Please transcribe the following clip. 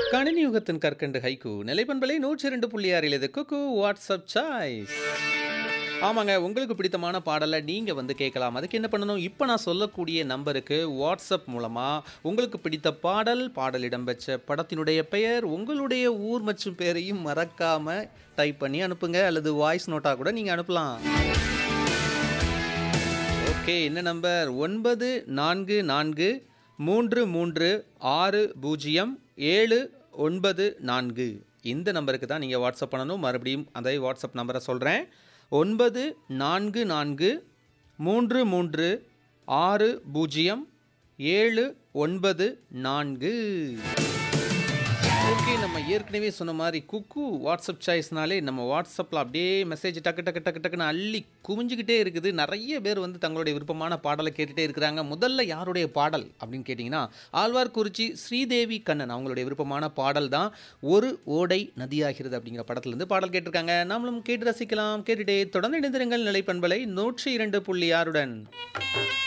கணினி யுகத்தின் கற்கண்டு ஹைக்கூ நிலைப்பண்பலை நூற்றி இரண்டு புள்ளி ஆறில் இது குக்கு வாட்ஸ்அப் சாய்ஸ் ஆமாங்க உங்களுக்கு பிடித்தமான பாடலை நீங்கள் வந்து கேட்கலாம் அதுக்கு என்ன பண்ணணும் இப்போ நான் சொல்லக்கூடிய நம்பருக்கு வாட்ஸ்அப் மூலமாக உங்களுக்கு பிடித்த பாடல் பாடல் இடம்பெற்ற படத்தினுடைய பெயர் உங்களுடைய ஊர் மற்றும் பெயரையும் மறக்காமல் டைப் பண்ணி அனுப்புங்க அல்லது வாய்ஸ் நோட்டாக கூட நீங்கள் அனுப்பலாம் ஓகே என்ன நம்பர் ஒன்பது நான்கு நான்கு மூன்று மூன்று ஆறு பூஜ்ஜியம் ஏழு ஒன்பது நான்கு இந்த நம்பருக்கு தான் நீங்கள் வாட்ஸ்அப் பண்ணணும் மறுபடியும் அதே வாட்ஸ்அப் நம்பரை சொல்கிறேன் ஒன்பது நான்கு நான்கு மூன்று மூன்று ஆறு பூஜ்ஜியம் ஏழு ஒன்பது நான்கு ஓகே நம்ம ஏற்கனவே சொன்ன மாதிரி குக்கு வாட்ஸ்அப் சாய்ஸ்னாலே நம்ம வாட்ஸ்அப்பில் அப்படியே மெசேஜ் டக்கு டக்கு டக்கு டக்குன்னு அள்ளி குமிஞ்சிக்கிட்டே இருக்குது நிறைய பேர் வந்து தங்களுடைய விருப்பமான பாடலை கேட்டுகிட்டே இருக்கிறாங்க முதல்ல யாருடைய பாடல் அப்படின்னு கேட்டிங்கன்னா ஆழ்வார்குறிச்சி ஸ்ரீதேவி கண்ணன் அவங்களுடைய விருப்பமான பாடல் தான் ஒரு ஓடை நதியாகிறது அப்படிங்கிற படத்துலேருந்து பாடல் கேட்டிருக்காங்க நாமளும் கேட்டு ரசிக்கலாம் கேட்டுட்டே தொடர்ந்து இணைந்திருங்கள் நிலைப்பண்பலை நூற்றி இரண்டு புள்ளி ஆறுடன்